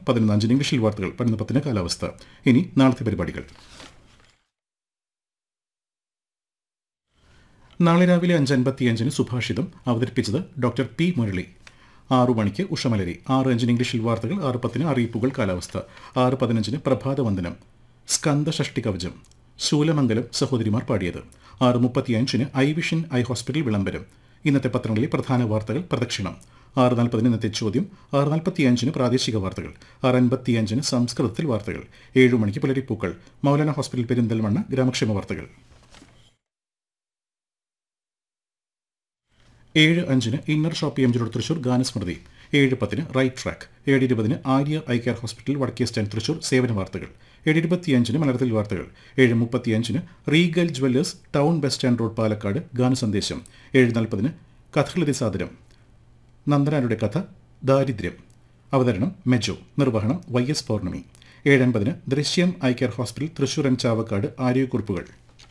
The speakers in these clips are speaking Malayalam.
പതിനൊന്ന് അഞ്ചിന് ഇംഗ്ലീഷിൽ വാർത്തകൾ പതിനൊന്ന് പത്തിന് കാലാവസ്ഥ ഇനി നാളത്തെ പരിപാടികൾ നാളെ രാവിലെ അഞ്ച് അൻപത്തിയഞ്ചിന് സുഭാഷിതം അവതരിപ്പിച്ചത് ഡോക്ടർ പി മുരളി ആറു മണിക്ക് ഉഷമലരി ആറ് അഞ്ചിന് ഇംഗ്ലീഷിൽ വാർത്തകൾ ആറ് പത്തിന് അറിയിപ്പുകൾ കാലാവസ്ഥ ആറ് പതിനഞ്ചിന് പ്രഭാതവന്ദനം സ്കന്ദഷഷ്ടി കവചം ശൂലമംഗലം സഹോദരിമാർ പാടിയത് ആറ് മുപ്പത്തിയഞ്ചിന് ഐ വിഷൻ ഐ ഹോസ്പിറ്റൽ വിളംബരം ഇന്നത്തെ പത്രങ്ങളിലെ പ്രധാന വാർത്തകൾ പ്രദക്ഷിണം ആറ് നാൽപ്പതിന് ഇന്നത്തെ ചോദ്യം ആറ് നാൽപ്പത്തിയഞ്ചിന് പ്രാദേശിക വാർത്തകൾ ആറ് അൻപത്തിയഞ്ചിന് സംസ്കൃതത്തിൽ വാർത്തകൾ ഏഴു മണിക്ക് പുലരിപ്പൂക്കൾ മൗലാന ഹോസ്പിറ്റൽ പെരിന്തൽമണ്ണ ഗ്രാമക്ഷേമ വാർത്തകൾ ഏഴ് അഞ്ചിന് inner shop M G road Thrissur ഗാനസ്മൃതി ഏഴ് പത്തിന് റൈറ്റ് ട്രാക്ക് ഏഴ് ഇരുപതിന് ആര്യ ഐ കെയർ ഹോസ്പിറ്റൽ വടക്കേ സ്റ്റാൻഡ് തൃശൂർ സേവന വാർത്തകൾ ഏഴ് ഇരുപത്തിയഞ്ചിന് മലയാളത്തിൽ വാർത്തകൾ ഏഴ് മുപ്പത്തിയഞ്ചിന് Regal jewellers town bus stand road Palakkad ഗാനസന്ദേശം ഏഴ് നാൽപ്പതിന് കഥകളതി സാദരം നന്ദനാരുടെ കഥ ദാരിദ്ര്യം അവതരണം മെജോ നിർവഹണം വൈ എസ് പൗർണമി ഏഴ് അൻപതിന് ദൃശ്യം eye care hospital Thrissur and Chavakkad ആരോഗ്യക്കുറിപ്പുകൾ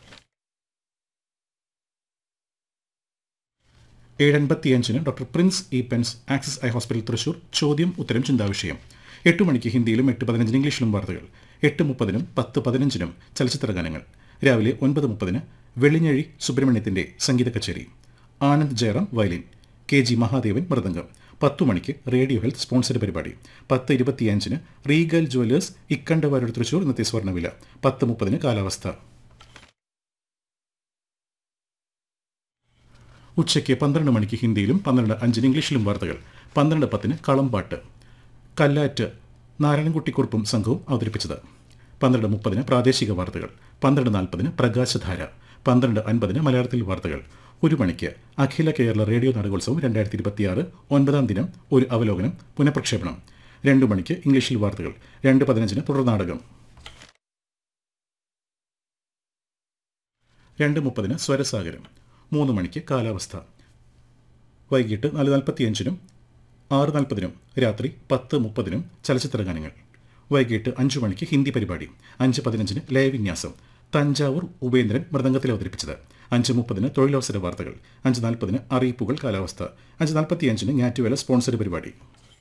ഏഴൻപത്തിയഞ്ചിന് ഡോക്ടർ പ്രിൻസ് ഇ പെൻസ് ആക്സിസ് ഐ ഹോസ്പിറ്റൽ തൃശൂർ ചോദ്യം ഉത്തരം ചിന്താവിഷയം എട്ട് മണിക്ക് ഹിന്ദിയിലും എട്ട് പതിനഞ്ചിന് ഇംഗ്ലീഷിലും വാർത്തകൾ എട്ട് മുപ്പതിനും പത്ത് പതിനഞ്ചിനും ചലച്ചിത്ര ഗാനങ്ങൾ രാവിലെ ഒൻപത് മുപ്പതിന് വെള്ളിഞ്ഞഴി സുബ്രഹ്മണ്യത്തിന്റെ സംഗീത കച്ചേരി Anand Jayaram violin K G Mahadevan mridangam പത്തു മണിക്ക് റേഡിയോ ഹെൽത്ത് സ്പോൺസർഡ് പരിപാടി പത്ത് ഇരുപത്തിയഞ്ചിന് റീഗൽ ജ്വല്ലേഴ്സ് ഇക്കണ്ടവാരുടെ തൃശൂർ ഇന്നത്തെ സ്വർണ്ണവില പത്ത് മുപ്പതിന് കാലാവസ്ഥ ഉച്ചയ്ക്ക് പന്ത്രണ്ട് മണിക്ക് ഹിന്ദിയിലും പന്ത്രണ്ട് അഞ്ചിന് ഇംഗ്ലീഷിലും വാർത്തകൾ പന്ത്രണ്ട് പത്തിന് കളംപാട്ട് കല്ലാറ്റ് നാരായണൻകുട്ടിക്കുറുപ്പും സംഘവും അവതരിപ്പിച്ചത് പന്ത്രണ്ട് മുപ്പതിന് പ്രാദേശിക വാർത്തകൾ പന്ത്രണ്ട് നാൽപ്പതിന് പ്രകാശധാര പന്ത്രണ്ട് അൻപതിന് മലയാളത്തിൽ വാർത്തകൾ ഒരു മണിക്ക് അഖില കേരള റേഡിയോ നാടകോത്സവം രണ്ടായിരത്തി ഇരുപത്തിയാറ് ഒൻപതാം ദിനം ഒരു അവലോകനം പുനഃപ്രക്ഷേപണം രണ്ടു മണിക്ക് ഇംഗ്ലീഷിൽ വാർത്തകൾ രണ്ട് പതിനഞ്ചിന് തുടർനാടകം രണ്ട് മുപ്പതിന് സ്വരസാഗരം മൂന്ന് മണിക്ക് കാലാവസ്ഥ വൈകിട്ട് നാല് നാൽപ്പത്തിയഞ്ചിനും ആറ് നാൽപ്പതിനും രാത്രി പത്ത് മുപ്പതിനും ചലച്ചിത്ര ഗാനങ്ങൾ വൈകിട്ട് അഞ്ചു മണിക്ക് ഹിന്ദി പരിപാടി അഞ്ച് പതിനഞ്ചിന് ലയവിന്യാസം തഞ്ചാവൂർ ഉപേന്ദ്രൻ മൃദംഗത്തിൽ അവതരിപ്പിച്ചത് അഞ്ച് മുപ്പതിന് തൊഴിലവസര വാർത്തകൾ അഞ്ച് നാൽപ്പതിന് അറിയിപ്പുകൾ കാലാവസ്ഥ അഞ്ച് നാൽപ്പത്തിയഞ്ചിന് ഞാറ്റുവേല സ്പോൺസർ പരിപാടി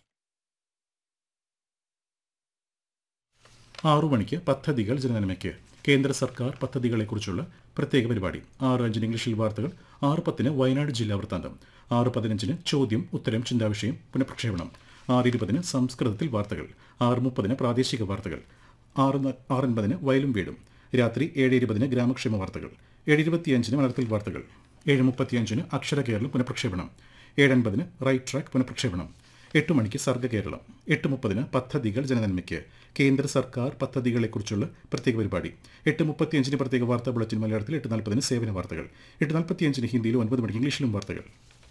ആറു മണിക്ക് പദ്ധതികൾ ജനനന്മയ്ക്ക് കേന്ദ്ര സർക്കാർ പദ്ധതികളെക്കുറിച്ചുള്ള പ്രത്യേക പരിപാടി ആറ് അഞ്ചിന് ഇംഗ്ലീഷിൽ വാർത്തകൾ ആറ് പത്തിന് വയനാട് ജില്ലാ വൃത്താന്തം ആറ് പതിനഞ്ചിന് ചോദ്യം ഉത്തരം ചിന്താവിഷയം പുനഃപ്രക്ഷേപണം ആറ് ഇരുപതിന് സംസ്കൃതത്തിൽ വാർത്തകൾ ആറ് മുപ്പതിന് പ്രാദേശിക വാർത്തകൾ ആറ് ന- ആറ് അൻപതിന് വയലും വീടും രാത്രി ഏഴ് ഇരുപതിന് ഗ്രാമക്ഷേമ വാർത്തകൾ ഏഴ് ഇരുപത്തിയഞ്ചിന് മലയാളത്തിൽ വാർത്തകൾ ഏഴ് മുപ്പത്തിയഞ്ചിന് അക്ഷര കേരളം പുനഃപ്രക്ഷേപണം ഏഴ് അൻപതിന് റൈറ്റ് ട്രാക്ക് പുനഃപ്രക്ഷേപണം എട്ട് മണിക്ക് സർഗ കേരളം എട്ട് മുപ്പതിന് പദ്ധതികൾ ജനനന്മയ്ക്ക് കേന്ദ്ര സർക്കാർ പദ്ധതികളെക്കുറിച്ചുള്ള പ്രത്യേക പരിപാടി എട്ട് മുപ്പത്തിയഞ്ചിന് പ്രത്യേക വാർത്താ ബുള്ളറ്റിൻ മലയാളത്തിൽ എട്ട് നാൽപ്പതിന് സേവന വാർത്തകൾ എട്ട് നാൽപ്പത്തിയഞ്ചിന് ഹിന്ദിയിലും ഒൻപത് മണിക്ക് ഇംഗ്ലീഷിലും വാർത്തകൾ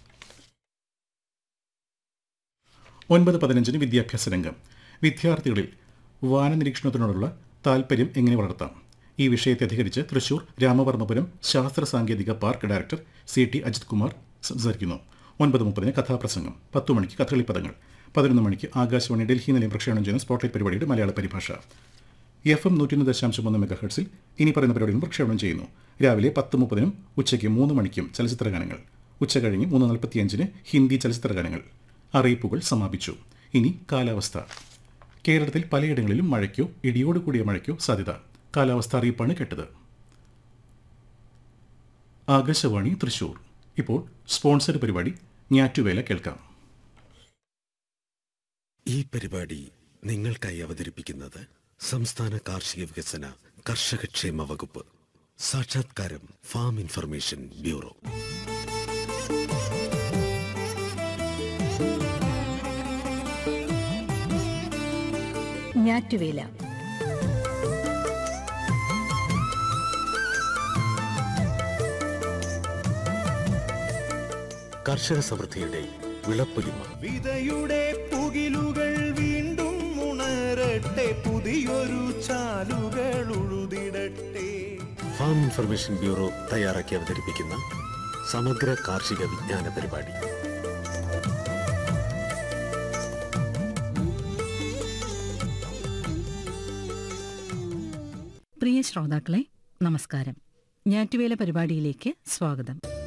ഒൻപത് പതിനഞ്ചിന് വിദ്യാഭ്യാസ രംഗം വിദ്യാർത്ഥികളിൽ വാനനിരീക്ഷണത്തിനോടുള്ള താൽപ്പര്യം എങ്ങനെ വളർത്താം ഈ വിഷയത്തെ അധികരിച്ച് തൃശൂർ രാമവർമ്മപുരം ശാസ്ത്ര സാങ്കേതിക park director C T Ajith Kumar സംസാരിക്കുന്നു ഒൻപത് മുപ്പതിന് കഥാപ്രസംഗം പത്തു മണിക്ക് കഥകളിപ്പദങ്ങൾ പതിനൊന്ന് മണിക്ക് ആകാശവാണി ഡൽഹി നിലയം പ്രക്ഷേപണം ചെയ്യുന്ന സ്പോട്ട്ലൈറ്റ് പരിപാടിയുടെ മലയാള പരിഭാഷ എഫ് എം നൂറ്റി ദശാംശം ഒന്ന് മെഗാ ഹെർട്സിൽ ഇനി പറയുന്ന പരിപാടികളും പ്രക്ഷേപണം ചെയ്യുന്നു രാവിലെ പത്ത് മുപ്പതിനും ഉച്ചയ്ക്ക് മൂന്ന് മണിക്കും ചലച്ചിത്ര ഗാനങ്ങൾ ഉച്ച കഴിഞ്ഞ് മൂന്ന് നാൽപ്പത്തിയഞ്ചിന് ഹിന്ദി ചലച്ചിത്ര ഗാനങ്ങൾ അറിയിപ്പുകൾ സമാപിച്ചു ഇനി കാലാവസ്ഥ കേരളത്തിൽ പലയിടങ്ങളിലും മഴയ്ക്കോ ഇടിയോട് കൂടിയ മഴയ്ക്കോ സാധ്യത കാലാവസ്ഥ അറിയിപ്പാണ് കേട്ടത് ആകാശവാണി തൃശൂർ ഇപ്പോൾ സ്പോൺസർഡ് പരിപാടി ഞാറ്റുവേല കേൾക്കാം ഈ പരിപാടി നിങ്ങൾക്കായി അവതരിപ്പിക്കുന്നത് സംസ്ഥാന കാർഷിക വികസന കർഷകക്ഷേമ വകുപ്പ് സാക്ഷാത്കാരം ഫാം ഇൻഫർമേഷൻ ബ്യൂറോ ഞാറ്റുവേല കർഷക സമൃദ്ധിയുടെ വിളപ്പൊലിമ വിതയുടെ പുകിലുകൾ വീണ്ടും ഉണരട്ടെ പുതിയൊരു ചാലുകൾ ഉഴുതിടട്ടെ ഫാം ഇൻഫർമേഷൻ ബ്യൂറോ തയ്യാറാക്കി അവതരിപ്പിക്കുന്ന സമഗ്ര കാർഷിക വിജ്ഞാന പരിപാടി പ്രിയ ശ്രോതാക്കളെ നമസ്കാരം ഞാറ്റുവേല പരിപാടിയിലേക്ക് സ്വാഗതം